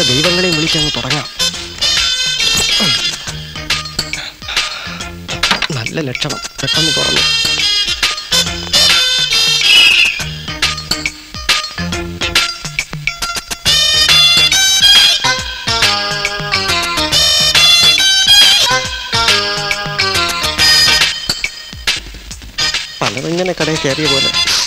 ദൈവങ്ങളെയും വിളിച്ചങ്ങ് തുടങ്ങാം നല്ല ലക്ഷണം പെട്ടെന്ന് തുറന്നു പലതിങ്ങനെ കടയിൽ കയറിയ പോലെ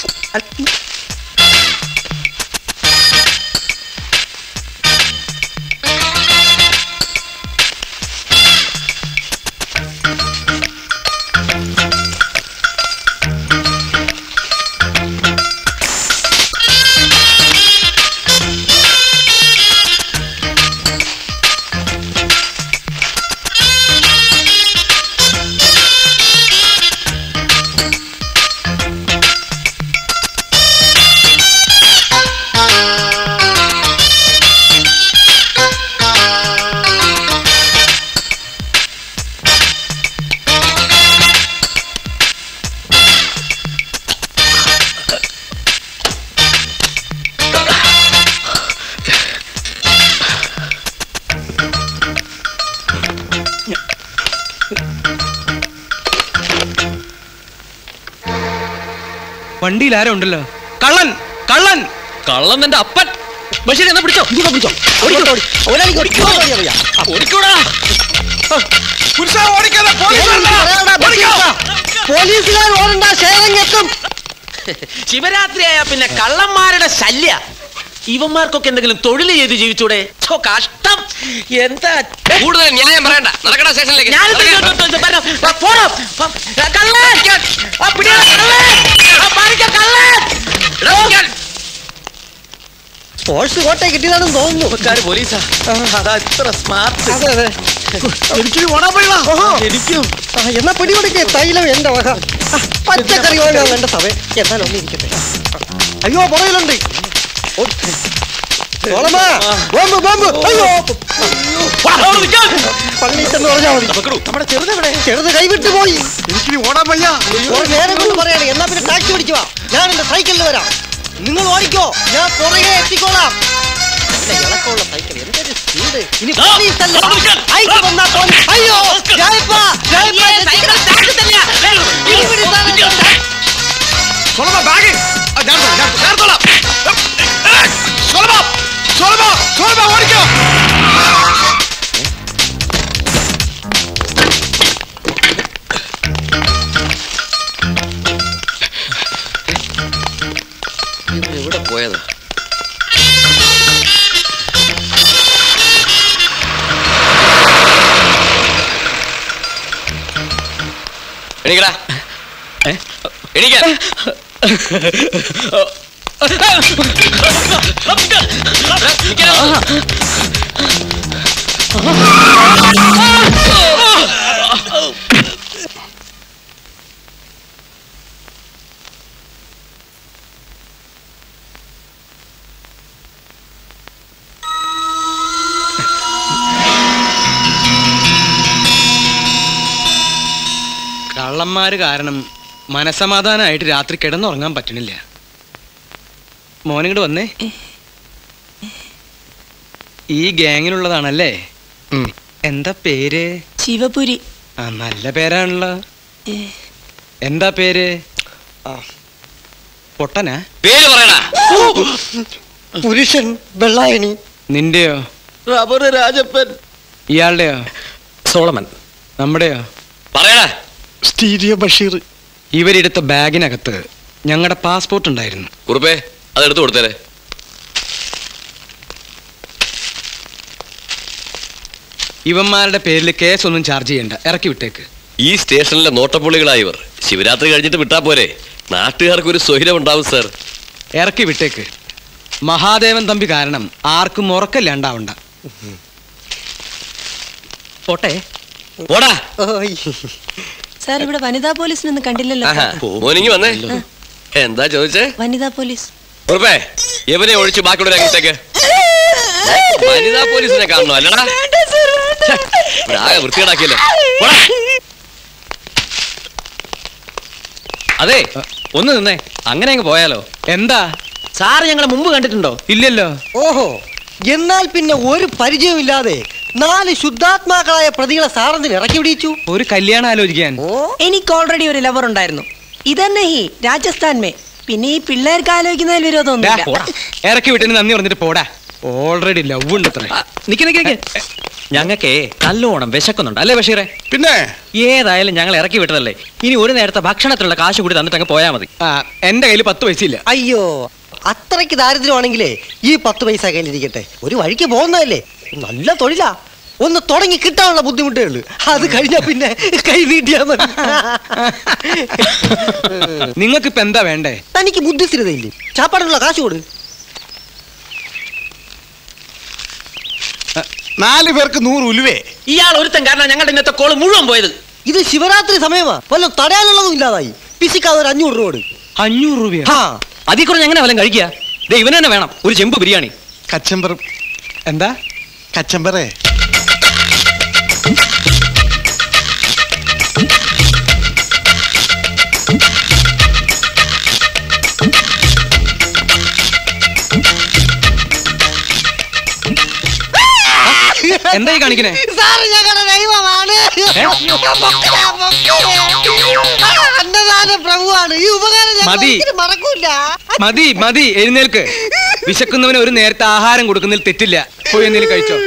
വണ്ടിയിൽ ആരോ ഉണ്ടല്ലോ കള്ളൻ കള്ളൻ കള്ളം എന്റെ അപ്പൻ ബഷീർ എന്നാ പിടിച്ചോ പിടിച്ചോ ഓടിക്കോ, ഓടി. ഓടാനിക്ക് ഓടിക്കോ, ഓടിയാ മതിയാ. ഓടിക്കൂടാ പോലീസുകാർ ഓടണ്ട ശേഖരങ്ങെത്തും ശിവരാത്രിയായ പിന്നെ കള്ളന്മാരുടെ ശല്യ ഇവന്മാർക്കൊക്കെ എന്തെങ്കിലും തൊഴിൽ ചെയ്ത് ജീവിച്ചൂടെ ഛോ, കഷ്ടം എന്താ കൂടുതൽ ന്യായം പറയണ്ട നടക്കണ സ്റ്റേഷനിലേക്ക് ഞാനിത് ഇങ്ങോട്ട് വന്ന് പറഞ്ഞു. ആ, പോണം. ആ, കള്ളൻ. ആ, പിടിയെടാ, കള്ളൻ. ആ, പാലിക്ക, കള്ളൻ. സ്പോർട്സ് കോട്ടയെ കിട്ടിയതാണെന്ന് തോന്നുന്നു ഇവക്കാര് പോലീസാ അതാ ഇത്ര സ്മാർട്ട് അതെ അതെ എനിക്കൊരു ഓടാൻ പോയില്ല ഓഹോ. ആ, എന്നാ പിടികൊടുക്കേ തൈലം എന്റെ വക ആ, പച്ചക്കറി വാങ്ങാൻ വേണ്ട സമയം എന്നാലും ഒന്ന് ഇരിക്കട്ടെ അയ്യോ പുറകിലുണ്ട് ഓ. സോളമാ, ബോംബ് ബോംബ് അയ്യോ പള്ളിച്ചെന്ന് പറഞ്ഞാ മതി നമ്മുടെ ചെറുതെവിടെ ചെറുത് കൈവിട്ട് പോയി എനിക്കിനി ഓടാൻ വയ്യ ഒരു നേരം കൊണ്ട് പറയാണ് എന്നാ പിന്നെ ടാക്സി പിടിക്കുവാ ഞാൻ എന്റെ സൈക്കിളിൽ വരാം നിങ്ങൾ ഓടിക്കോ ഞാൻ പുറകെ എത്തിക്കോളാം നല്ല ഇളക്കമുള്ള സൈക്കിൾ എന്തൊരു സ്പീഡ് ഇനി പോലീസ് അല്ല അയച്ചു വന്നാ പോലീസ് അയ്യോ ജയപ്പാ, ജയപ്പാ, ഇനി പിടിച്ചാലോ? സോളമ ബാഗ് ഞാൻ തൊടാം, ഞാൻ തൊടാം, ഞാൻ തൊടാം. സോളമ സോളമ സോളമ ഓടിക്കോ എവിടെ പോയതാ എണീക്കടാ എണീക്കാൻ കള്ളന്മാര് കാരണം മനസമാധാനമായിട്ട് രാത്രി കിടന്നുറങ്ങാൻ പറ്റണില്ല മോനിങ്ങോട്ട് വന്നേ ഈ ഗ്യാങ്ങിലുള്ളതാണല്ലേ എന്താ പേര് ശിവപുരി ആ നല്ല പേരാണല്ലോ എന്താ പേര് പൊട്ടനാ പേര് പറയടാ പുരുഷൻ വെള്ളായണി നിന്റെയോ റബ്ബർ രാജപ്പൻ ഇയാളുടെയോ സോളമൻ നമ്മുടെയോ പറയടാ സ്റ്റീരിയോ ബഷീർ ഇവരെടുത്ത ബാഗിനകത്ത് ഞങ്ങളുടെ പാസ്പോർട്ട് ഉണ്ടായിരുന്നു കുറുപ്പേ അതെടുത്ത് കൊടുത്തേരെ ഇവന്മാരുടെ പേരിൽ കേസ് ഒന്നും ചാർജ് ചെയ്യണ്ട ഇറക്കി വിട്ടേക്ക് ഈ സ്റ്റേഷനിലെ നോട്ടപ്പുള്ളികളായി ഇവർ ശിവരാത്രി കഴിഞ്ഞിട്ട് വിട്ടാ പോരെ നാട്ടുകാർക്ക് ഒരു സ്വൈരം ഉണ്ടാവും സാർ ഇറക്കി വിട്ടേക്ക് മഹാദേവൻ തമ്പി കാരണം ആർക്കും ഉറക്കല്ലാണ്ടാവണ്ട പോട്ടെ പോടാ സാർ ഇവിടെ വനിതാ പോലീസിനൊന്നും കണ്ടില്ലല്ലോ ആഹാ, മോനിങ്ങി വന്നേ എന്താ ചോദിച്ചേ വനിതാ പോലീസ് ഉറപ്പേ ഇവനെ ഒഴിച്ച് ബാക്കിയുള്ള രംഗത്തേക്ക് വനിതാ പോലീസിനെ കാണണോ അല്ലടാ ഛെ, ഇവിടെ ആകെ വൃത്തികേടാക്കിയല്ലോ പോടാ. അതെ ഒന്ന് നിന്നേ അങ്ങനെ അങ്ങ് പോയാലോ എന്താ സാറ് ഞങ്ങളെ മുമ്പ് കണ്ടിട്ടുണ്ടോ ഇല്ലല്ലോ ഓഹോ എന്നാൽ പിന്നെ ഒരു പരിചയമില്ലാതെ നാല് ശുദ്ധാത്മാക്കളായ പ്രതികളെ സാറന്തിന് ഇറക്കി പിടിച്ചു ഒരു കല്യാണം ആലോചിക്കാൻ ഓ എനിക്ക് ഓൾറെഡി ഒരു ലവർ ഉണ്ടായിരുന്നു ഇതന്നെ ഈ രാജസ്ഥാൻ മേ പിന്നെ ഈ പിള്ളേർക്ക് ആലോചിക്കുന്നതിൽ ഡാ, വിരോധമൊന്നുമില്ല പോടാ. ഇറക്കി വിട്ടിന് നന്ദി പറഞ്ഞിട്ട് പോടാ ഓൾറെഡി ലവ് ഉണ്ട് അത്ര നിക്ക് നിക്ക് നിക്ക് ഞങ്ങൾക്കേ നല്ലോണം വിശക്കുന്നുണ്ട് അല്ലേ ബഷീറെ പിന്നെ ഏതായാലും ഞങ്ങൾ ഇറക്കി വിട്ടതല്ലേ ഇനി ഒരു നേരത്തെ ഭക്ഷണത്തിനുള്ള കാശ് കൂടി തന്നിട്ട് അങ്ങ് പോയാൽ മതി ആ, എന്റെ കയ്യിൽ പത്ത് പൈസ ഇല്ല അയ്യോ അത്രയ്ക്ക് ദാരിദ്ര്യമാണെങ്കിലേ ഈ പത്ത് പൈസ കയ്യിലിരിക്കട്ടെ ഒരു വഴിക്ക് പോകുന്നതല്ലേ നല്ല തൊഴിലാ ഒന്ന് തുടങ്ങി കിട്ടാനുള്ള ബുദ്ധിമുട്ടേ ഉള്ളൂ അത് കഴിഞ്ഞാ പിന്നെ കൈ നീട്ടിയാ മതി നിങ്ങൾക്ക് ഇപ്പൊ എന്താ വേണ്ടേ തനിക്ക് ബുദ്ധിസ്ഥിരതയില്ലേ ചാപ്പാടിനുള്ള കാശ് കൊടു നാല് പേർക്ക് നൂറ് ഉലുവേ ഇയാൾ ഒരുത്തൻ കാരണം ഞങ്ങളുടെ ഇന്നത്തെ കോള് മുഴുവൻ പോയത് ഇത് ശിവരാത്രി സമയമാ വല്ലതും തടയാനുള്ളതും ഇല്ലാതായി പിസിക്കാതെ ഒരു അഞ്ഞൂറ് രൂപ കൊടു അഞ്ഞൂറ് രൂപയോ ഹാ അതിൽ കുറഞ്ഞ് എങ്ങനെ വല്ലതും കഴിക്കുക ദേ ഇവന് തന്നെ വേണം ഒരു ചെമ്പ് ബിരിയാണി കച്ചമ്പർ എന്താ കച്ചമ്പറേ എന്താ ഈ കാണിക്കണേ സാറ് ഞങ്ങളുടെ ദൈവമാണ് അന്നദാന പ്രഭുവാണ് ഈ ഉപകാരം ഞങ്ങൾ മതി. ഒരിക്കലും മറക്കൂല മതി മതി എഴുന്നേൽക്ക് വിശക്കുന്നവന് ഒരു നേരത്തെ ആഹാരം കൊടുക്കുന്നതിൽ തെറ്റില്ല പോയി എന്തെങ്കിലും കഴിച്ചോ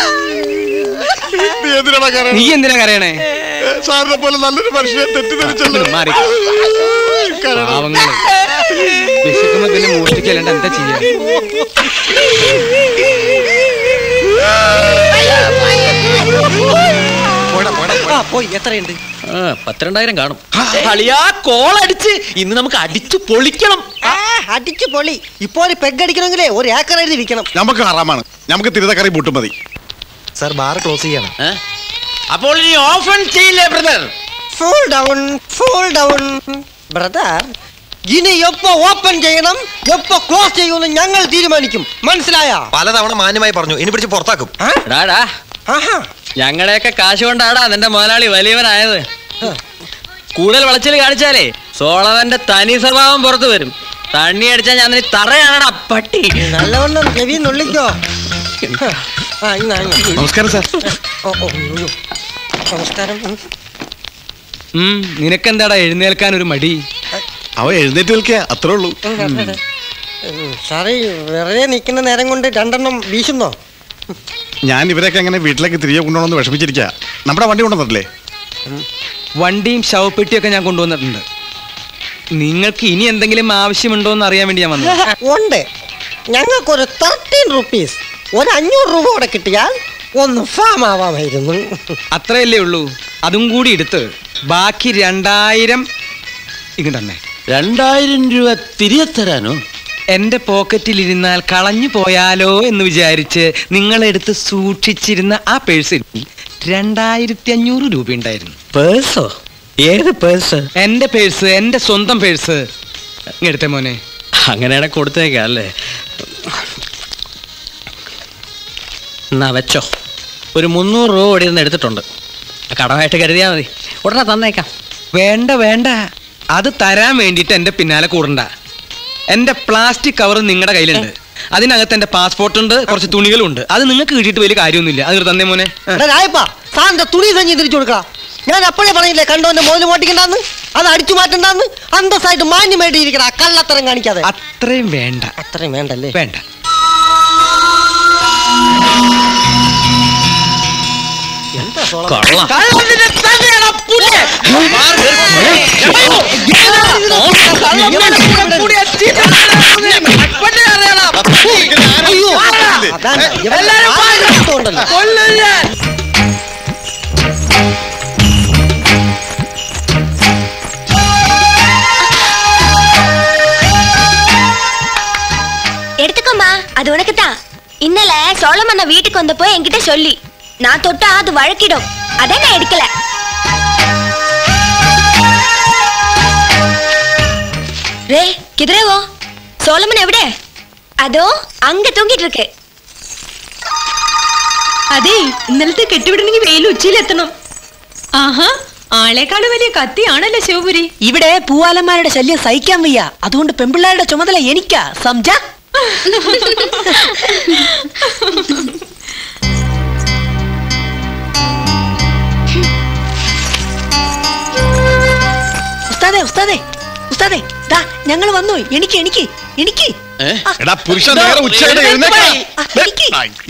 നീ എന്തിനാണ് കരയണത്? നീ എന്തിനാ കരയണേ സാറിനെ പോലെ നല്ലൊരു മനുഷ്യനെ തെറ്റിദ്ധരിച്ചല്ലോ മാറി പാവങ്ങള് വിശക്കുമ്പോ പിന്നെ മോഷ്ടിക്കല്ലാണ്ട് എന്താ ചെയ്യാ പോടാ, പോടാ, പോടാ. ആ പോയി എത്രയുണ്ട് ആ പത്തിരണ്ടായിരം കാണും അളിയാ കോൾ അടിച്ച് ഇന്ന് നമുക്ക് അടിച്ചു പൊളിക്കണം ആ, അടിച്ചു പൊളി ഇപ്പൊ ഒരു പെഗ് അടിക്കണമെങ്കിലേ ഒരു ഏക്കർ എഴുതി വിൽക്കണം നമുക്ക് ഹറാമാണ് നമുക്ക് തിരുതക്കറി പൂട്ടും മതി സാർ ബാർ ക്ലോസ് ചെയ്യണം ഏ? അപ്പോൾ ഇനി ഓഫൺ ചെയ്യില്ലേ brother full down full down brother ഇനി എപ്പോ ഓപ്പൺ ചെയ്യണം എപ്പോ ക്ലോസ് ചെയ്യുമെന്ന് ഞങ്ങൾ തീരുമാനിക്കും മനസ്സിലായ പലതവണ മാന്യമായി പറഞ്ഞു ഇനി പിടിച്ച് പുറത്താക്കും എടാടാ ഞങ്ങളുടെയൊക്കെ കാശ് കൊണ്ടാടാ നിന്റെ മുതലാളി വലിയവനായത് കൂടുതൽ വളച്ചിൽ കാണിച്ചാലേ സോളവന്റെ തനി സ്വഭാവം പുറത്തു വരും തണ്ണി അടിച്ചാൽ ഞാൻ നിന്നെ തറയാണടാ പട്ടി നല്ലവണ്ണം ചെവി നുള്ളിക്കോ ആ ഇന്നാ ഇന്നാ. നമസ്കാരം സാർ ഓ ഓ ഉയ്യോ. നമസ്കാരം ഉം. ഉം നിനക്കെന്താടാ എഴുന്നേൽക്കാൻ ഒരു മടി അവ എഴുന്നേറ്റ് നിൽക്കുക അത്രേ ഉള്ളൂ ഉം, സാറേ വെറുതെ നിൽക്കുന്ന നേരം കൊണ്ട് രണ്ടെണ്ണം വീശുന്നോ ഞാൻ ഇവരെയൊക്കെ എങ്ങനെ വീട്ടിലേക്ക് തിരികെ കൊണ്ടുപോകണമെന്ന് വിഷമിച്ചിരിക്കുക നമ്മുടെ വണ്ടി കൊണ്ടുവന്നിട്ടില്ലേ വണ്ടിയും ശവപ്പെട്ടിയൊക്കെ ഞാൻ കൊണ്ടുവന്നിട്ടുണ്ട് നിങ്ങൾക്ക് ഇനി എന്തെങ്കിലും ആവശ്യമുണ്ടോ എന്ന് അറിയാൻ വേണ്ടി ഞാൻ വന്നു ഉണ്ട് ഞങ്ങൾക്കൊരു തേർട്ടീൻ റുപ്പീസ് ഒരു അഞ്ഞൂറ് രൂപ കൂടെ കിട്ടിയാൽ ഒന്ന് ഫാം ആവാമായിരുന്നു അത്രയല്ലേ ഉള്ളൂ അതും കൂടി എടുത്ത് ബാക്കി രണ്ടായിരം ഇങ്ങ് തന്നെ രണ്ടായിരം രൂപ തിരികെ തരാനോ എന്റെ പോക്കറ്റിലിരുന്നാൽ കളഞ്ഞു പോയാലോ എന്ന് വിചാരിച്ച് നിങ്ങളെടുത്ത് സൂക്ഷിച്ചിരുന്ന ആ പേഴ്സിൽ രണ്ടായിരത്തി അഞ്ഞൂറ് രൂപ ഉണ്ടായിരുന്നു പേഴ്സോ ഏത് പേഴ്സ് എന്റെ പേഴ്സ് എന്റെ സ്വന്തം പേഴ്സ് എടുത്തേ മോനെ അങ്ങനെയാണെ കൊടുത്തേക്കാം അല്ലേ എന്നാ വെച്ചോ ഒരു മുന്നൂറ് രൂപ ഓടി നിന്ന് എടുത്തിട്ടുണ്ട് കടമായിട്ട് കരുതിയാൽ മതി ഉടനെ തന്നേക്കാം വേണ്ട വേണ്ട അത് തരാൻ വേണ്ടിയിട്ട് എന്റെ പിന്നാലെ കൂടണ്ട എന്റെ പ്ലാസ്റ്റിക് കവർ നിങ്ങളുടെ കയ്യിലുണ്ട് അതിനകത്ത് എന്റെ പാസ്പോർട്ട് ഉണ്ട് കുറച്ച് തുണികളുണ്ട് അത് നിങ്ങൾക്ക് കിട്ടിയിട്ട് വലിയ കാര്യമൊന്നുമില്ല അത് ഇങ്ങട് തന്നേ മോനെ ആ. എടാ രായപ്പാ സാറിന്റെ തുണി സഞ്ചി തിരിച്ചു കൊടുക്കാം ഞാൻ അപ്പോഴേ പറഞ്ഞില്ലേ കണ്ടോന്റെ മുതൽ മോട്ടിക്കണ്ടെന്ന് അത് അടിച്ചു മാറ്റണ്ടെന്ന് അന്തസ്സായിട്ട് മാന്യമായിട്ട് ഇരിക്കടാ കള്ളത്തരം കാണിക്കാതെ അത്രയും വേണ്ട അത്രയും വേണ്ടല്ലേ വേണ്ട എന്താ സോളം? കൊള്ളാം കള്ളത്തിന്റെ തന്നെയാണോ പുല്ല്? കള്ളത്തിന്റെ കൂടെ ചീത്തയാണെന്ന് അപ്പനെ അറിയണം. അയ്യോ അതാണ് ഇവൻ എല്ലാരും വാ. ആഗ്രഹത്തോണ്ടല്ലോ. കൊല്ലും ഞാൻ. எடுத்துக்கோமா அது உனக்கு தான் இன்னல சோழமண்ண வீட்டுக்கு வந்தப்போ என்கிட்ட சொல்லி நான் தொட்டா அது வழக்கிடும் அதான் நான் எடுக்கல ரே கிதிரேவோ சோழமன் எവിടെ അതോ അങ്ക തൂങ്ങിട്ട് ഇருக்கு അതെ ഇന്നലത്തെ കെട്ടിവിടണമെങ്കിൽ വെയിൽ ഉച്ചയിലെത്തണം ആഹാ ആളെക്കാളും വലിയ കത്തിയാണല്ലോ ശിവപുരി ഇവിടെ പൂവാലന്മാരുടെ ശല്യം സഹിക്കാൻ വയ്യ അതുകൊണ്ട് പെമ്പിള്ളാരുടെ ചുമതല എനിക്കാ സംജ ഉസ്താദേ ഉസ്താദേ ഉസ്താദേ ദാ ഞങ്ങൾ വന്നു എനിക്ക് എനിക്ക് എനിക്ക് എടാ പുരുഷൻ നേരെ ഉച്ചയുടെ എഴുന്നേക്കണം ആ, എനിക്ക്.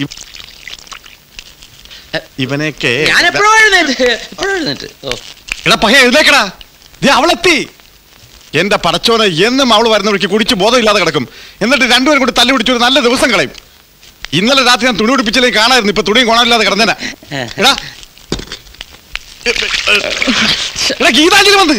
ഇവനെയൊക്കെ ഞാൻ എപ്പോഴും എഴുന്നേറ്റ് എപ്പോഴും എഴുന്നേറ്റ് ഓ എടാ പഹ എഴുന്നേക്കടാ ദേ അവളെത്തി എന്റെ പടച്ചോനെ എന്നും അവള് വരുന്ന വഴിക്ക് കുടിച്ച് ബോധമില്ലാതെ കിടക്കും എന്നിട്ട് രണ്ടുപേരും കൂടി തല്ലി പിടിച്ച് ഒരു നല്ല ദിവസം കളയും ഇന്നലെ രാത്രി ഞാൻ തുണി ഉടുപ്പിച്ചില്ലെങ്കിൽ കാണായിരുന്നു ഇപ്പൊ തുണിയും കോണമില്ലാതെ കിടന്നേനെ എടാ എടാ ഗീതാഞ്ജലി വന്ന്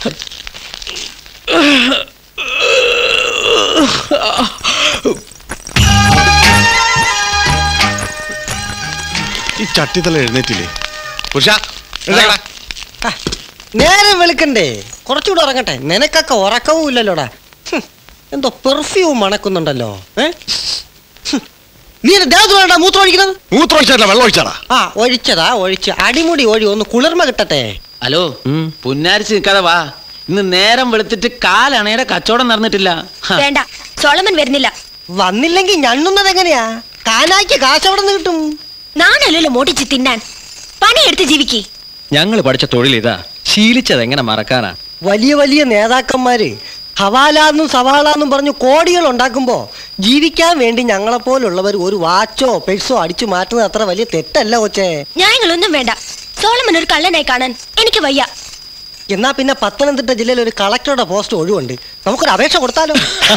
ഈ ചട്ടിത്തല എഴുന്നേറ്റില്ലേ പുരുഷ എഴുന്നേക്കടാ ആ, നേരം വെളുക്കണ്ടേ കുറച്ചുകൂടെ ഉറങ്ങട്ടെ നിനക്കൊക്കെ ഉറക്കവും ഇല്ലല്ലോടാ ഹും, എന്തോ പെർഫ്യൂം മണക്കുന്നുണ്ടല്ലോ ഏ ഹും, നീ എന്റെ ദേഹത്ത് വേണ്ട മൂത്രം ഒഴിക്കുന്നത് മൂത്രം ഒഴിച്ചാടാ വെള്ളം ഒഴിച്ചാടാ ആ ഒഴിച്ചതാ ഒഴിച്ച് അടിമുടി ഒഴി ഒന്ന് കുളിർമ കിട്ടട്ടെ ഹലോ പുന്നാരിച്ച് നിൽക്കാതെ വാ ഇന്ന് നേരം വെളുത്തിട്ട് കാലണയുടെ കച്ചവടം നടന്നിട്ടില്ല ഹ. വേണ്ട സോളമൻ വരുന്നില്ല വന്നില്ലെങ്കിൽ ഞണ്ണുന്നത് എങ്ങനെയാ കാനായ്ക്ക് കാശ് എവിടെ നിന്ന് കിട്ടും നാണല്ലോ മോട്ടിച്ച് തിന്നാൻ പണിയെടുത്ത് ജീവിക്ക് ഞങ്ങൾ പഠിച്ച തൊഴിൽ ഇതാ ശീലിച്ചത് എങ്ങനെ മറക്കാനാ വലിയ വലിയ നേതാക്കന്മാര് ഹവാലാന്നും സവാളാന്നും പറഞ്ഞു കോടികൾ ഉണ്ടാക്കുമ്പോ ജീവിക്കാൻ വേണ്ടി ഞങ്ങളെപ്പോലുള്ളവർ ഒരു വാച്ചോ പെഴ്സോ അടിച്ചു മാറ്റുന്നത് അത്ര വലിയ തെറ്റല്ല കൊച്ചേ ന്യായങ്ങളൊന്നും വേണ്ട സോളമൻ ഒരു കള്ളനായി കാണാൻ എനിക്ക് വയ്യ എന്നാ പിന്നെ പത്തനംതിട്ട ജില്ലയിൽ ഒരു കളക്ടറുടെ പോസ്റ്റ് ഒഴിവുണ്ട് നമുക്കൊരു അപേക്ഷ കൊടുത്താലോ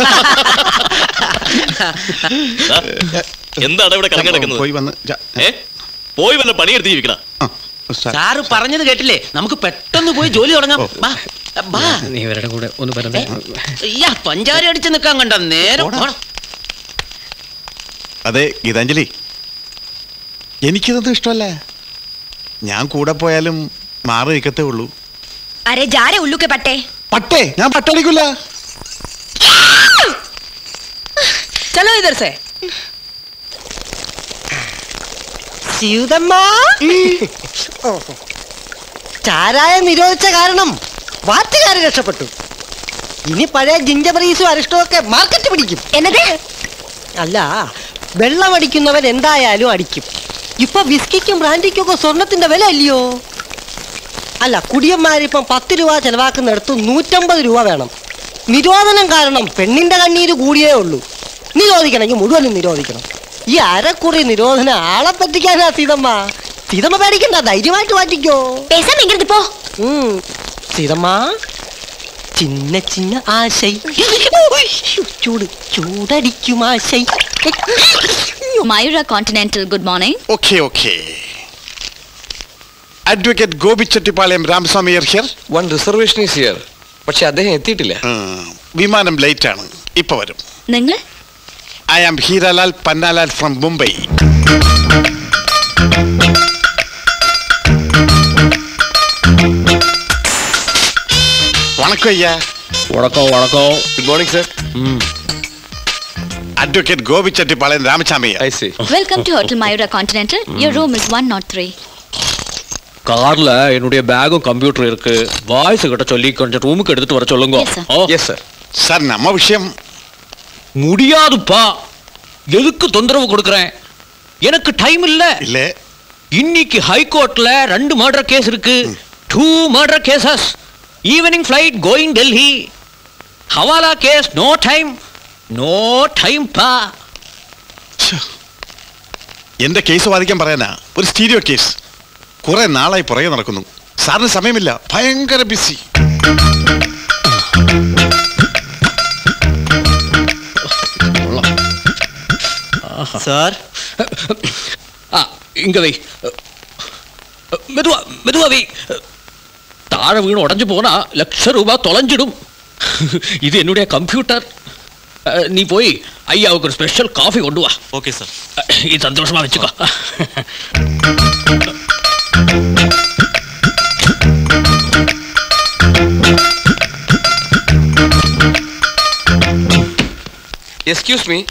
എന്താണ് ഇവിടെ കറങ്ങി കിടക്കുന്നത് പോയി വന്ന് ജ- ഏ പോയി വല്ല പണിയെടുത്ത് ജീവിക്കണ ആ, ഉസ്താദ്. സാറ് പറഞ്ഞത് കേട്ടില്ലേ നമുക്ക് പെട്ടെന്ന് പോയി ജോലി തുടങ്ങാം വാ, വാ. നീ ഇവരുടെ കൂടെ ഒന്ന് പറഞ്ഞേ അയ്യാ പഞ്ചാര അടിച്ച് നിൽക്കാൻ കണ്ട നേരം പോണം. അതെ ഗീതാഞ്ജലി എനിക്കിതൊന്നും ഇഷ്ടമല്ല ഞാൻ കൂടെ പോയാലും മാറി നിൽക്കത്തേ ഉള്ളൂ അരെ ജാരെ ഉള്ളുക്കെ പട്ടേ പട്ടേ ഞാൻ പട്ടടിക്കൂല ചലോ ഇതർ സേ സീതമ്മ ചാരായം നിരോധിച്ച കാരണം വാറ്റുകാര് രക്ഷപ്പെട്ടു ഇനി പഴയ ജിഞ്ചബറീസും അരിഷ്ടവും ഒക്കെ മാർക്കറ്റ് പിടിക്കും എന്നത് അല്ല വെള്ളം അടിക്കുന്നവൻ എന്തായാലും അടിക്കും ഇപ്പൊ വിസ്കിക്കും ബ്രാൻഡിക്കും ഒക്കെ സ്വർണത്തിന്റെ വില അല്ലയോ അല്ല കുടിയന്മാരിപ്പം പത്ത് രൂപ ചെലവാക്കുന്നിടത്ത് നൂറ്റമ്പത് രൂപ വേണം നിരോധനം കാരണം പെണ്ണിന്റെ കണ്ണീര് കൂടിയേ ഉള്ളൂ നിരോധിക്കണമെങ്കിൽ മുഴുവനും നിരോധിക്കണം ഈ അരക്കുറി നിരോധനം ആളെ പറ്റിക്കാനാ സീതമ്മ സീതമ്മ പേടിക്കണ്ട ധൈര്യമായിട്ട് മാറ്റിക്കോ പേസാൻ എങ്ങനെ പോ ഉം. സീതമ്മ ചിന്ന ചിന്ന ആശൈ ചൂട് ചൂടടിക്കും ആശൈ Mayura Continental good morning okay okay advocate Gopi Chettipalayam Ramaswamy here one reservation is here പക്ഷെ അദ്ദേഹം എത്തിയിട്ടില്ല വിമാനം ലേറ്റ് ആണ് ഇപ്പൊ വരും നിങ്ങൾ I am Hiralal Pannalal from Mumbai വണക്കം അയ്യാ വടക്കോ വടക്കോ good morning sir advocate Gopi Chettipalayam Ramaswamy I see welcome to hotel Mayura Continental your room is one not three கார்ல என்னுடைய பேகும் கம்ப்யூட்டர் இருக்கு வாய்ஸ் கிட்ட சொல்லி கொஞ்சம் ரூமுக்கு எடுத்துட்டு வர சொல்லுங்க Yes, sir. ஓ, எஸ் சார் சார் நம்ம விஷயம் முடியாதுப்பா எதுக்கு தொந்தரவு கொடுக்கறேன் எனக்கு டைம் இல்ல இல்ல இன்னைக்கு ஹைகோர்ட்ல ரெண்டு மர்டர் கேஸ் இருக்கு two murder cases evening flight going Delhi hawala case no time no time പാ എന്റെ കേസ് വാദിക്കാൻ പറയാനാ ഒരു സ്റ്റീരിയോ കേസ് കുറെ നാളായി പുറകെ നടക്കുന്നു സാറിന് സമയമില്ല ഭയങ്കര ബിസി സാർ ആ ഇങ്ക വൈ மெதுவா மெதுவா வை தாழ வீணு உடஞ்சு போனா லட்ச ரூபாய் தொலைஞ்சிடும் இது என்னுடைய கம்ப்யூட்டர் அஹ், நீ போய் ஐயாவுக்கு ஒரு ஸ்பெஷல் காஃபி கொண்டு வா ഓക്കെ സാർ இது சந்தோஷமா வச்சுக்கோ எஸ்கியூஸ் மீ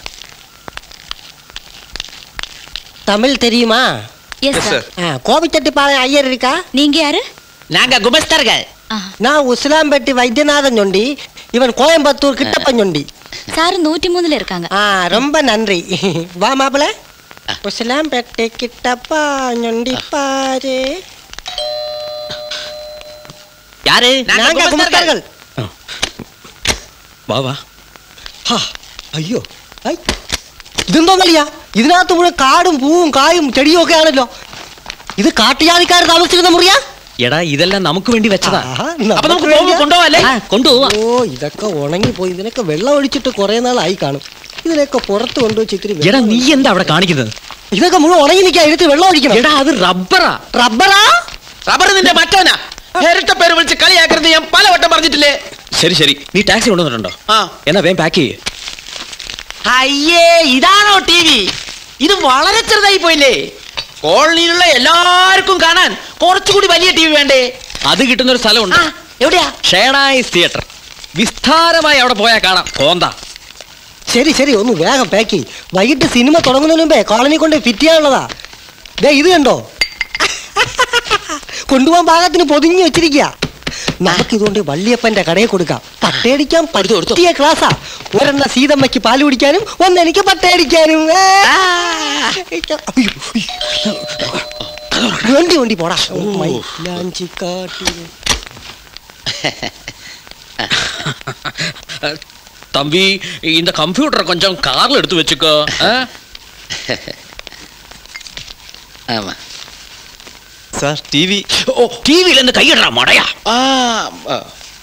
தமிழ் தெரியுமா எஸ் எஸ் சார் சார் ஆ, கோபிச்செட்டிப்பாளையம் ஐயர் இருக்கா நீங்க யாரு நாங்க குமஸ்தர்கள் நான் உஸ்லாம்பேட்டி வைத்தியநாதன் சொண்டி இவன் கோயம்புத்தூர் கிட்டப்பன் சொண்டி சார் நூற்றி மூணுல இருக்காங்க ஆ ரொம்ப நன்றி வா மாப்பிள உசலாம் பெட்டை கிட்டப்பா நொண்டி பாரு யாரு நாங்க குமஸ்தார்கள் വാ വാ ഹാ, അയ്യോ ഐ. ഇതെന്തോ കളിയാ ഇതിനകത്ത് മുഴുവൻ കാടും പൂവും കായും ചെടിയും ഒക്കെ ആണല്ലോ ഇത് കാട്ടുജാതിക്കാർ താമസിക്കുന്ന മുറിയാ എടാ ഇതെല്ലാം നമുക്ക് വേണ്ടി വെച്ചതാ ആഹാ, അപ്പൊ നമുക്ക് വേണ്ടിയാ? പോകുമ്പോ കൊണ്ടുപോവല്ലേ കൊണ്ടുപോവാ ഓ ഇതൊക്കെ ഉണങ്ങിപ്പോയി ഇതിനൊക്കെ വെള്ളം ഒഴിച്ചിട്ട് കുറെ നാളായി കാണും ഇതിനൊക്കെ പുറത്ത് കൊണ്ടുവച്ച് ഇത്തിരി എടാ വെള്ളം നീ എന്താ അവിടെ കാണിക്കുന്നത് ഇതൊക്കെ മുഴുവൻ ഉണങ്ങി നിൽക്കാൻ എടുത്ത് വെള്ളം ഒഴിക്കണം എടാ അത് റബ്ബറാ റബ്ബറാ റബ്ബർ നിന്റെ മറ്റവനാ ഇരട്ട പേര് വിളിച്ച് കളിയാക്കരുത് ഞാൻ പലവട്ടം പറഞ്ഞിട്ടില്ലേ ശരി ശരി നീ ടാക്സി കൊണ്ടുവന്നിട്ടുണ്ടോ ആ എന്നാ വേഗം പാക്ക് ചെയ്യേ അയ്യേ ഇതാണോ ടി വി ഇത് വളരെ ചെറുതായി പോയില്ലേ കോളനിയിലുള്ള എല്ലാവർക്കും കാണാൻ കുറച്ചുകൂടി വലിയ ടി വി വേണ്ടേ അത് കിട്ടുന്ന ഒരു സ്ഥലമുണ്ട് ആ, എവിടെയാ ഷേഡായിസ് തിയേറ്റർ വിസ്താരമായി അവിടെ പോയാൽ കാണാം കോന്ത ശരി ശരി ഒന്ന് വേഗം പാക്ക് ചെയ്യ് വൈകിട്ട് സിനിമ തുടങ്ങുന്നതിന് മുമ്പേ കോളനി കൊണ്ട് ഫിറ്റ് ചെയ്യാനുള്ളതാ ദേ ഇത് കണ്ടോ കൊണ്ടുപോകാൻ പാകത്തിന് പൊതിഞ്ഞു വെച്ചിരിക്കുക നമുക്ക് ഇതുകൊണ്ട് വള്ളിയപ്പന്റെ കടയിൽ കൊടുക്കാം പട്ടയടിക്കാൻ പറ്റിയ ക്ലാസ്സാ ഒരെണ്ണ സീതമ്മയ്ക്ക് പാല് കുടിക്കാനും ഒന്ന് എനിക്ക് പട്ടയടിക്കാനും ഏ. അയ്യോ, അയ്യോ. വണ്ടി വണ്ടി പോടാ ഓ, മൈലാഞ്ചിക്കാട്ടിൽ. தம்பி இந்த கம்ப்யூட்டரை கொஞ்சம் கார்ல எடுத்து வச்சுக்கோ ஆ? ஆமா സാർ ടി വി ஓ டிவில இருந்து கையிடுறா மடையா ആ ആ.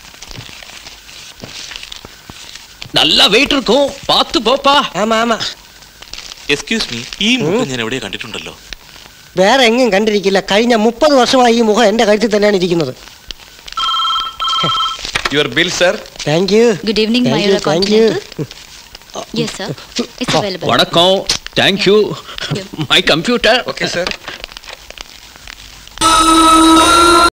நல்லா வெயிட் இருக்கும் பார்த்து போப்பா ആമാ ആമാ എക്സ്ക്യൂസ് മീ ഈ മുഖം ഞാൻ എവിടെ കണ്ടിട്ടുണ്ടല്ലോ വേറെ എങ്ങും കണ്ടിരിക്കില്ല കഴിഞ്ഞ മുപ്പത് വർഷമായി ഈ മുഖം എന്റെ കഴുത്തിൽ തന്നെയാണ് ഇരിക്കുന്നത് your bill sir Good thank you evening, Thank Mayura you, thank you. Continental. Yes, sir. It's available. வணக்கம் thank you my computer okay sir Thank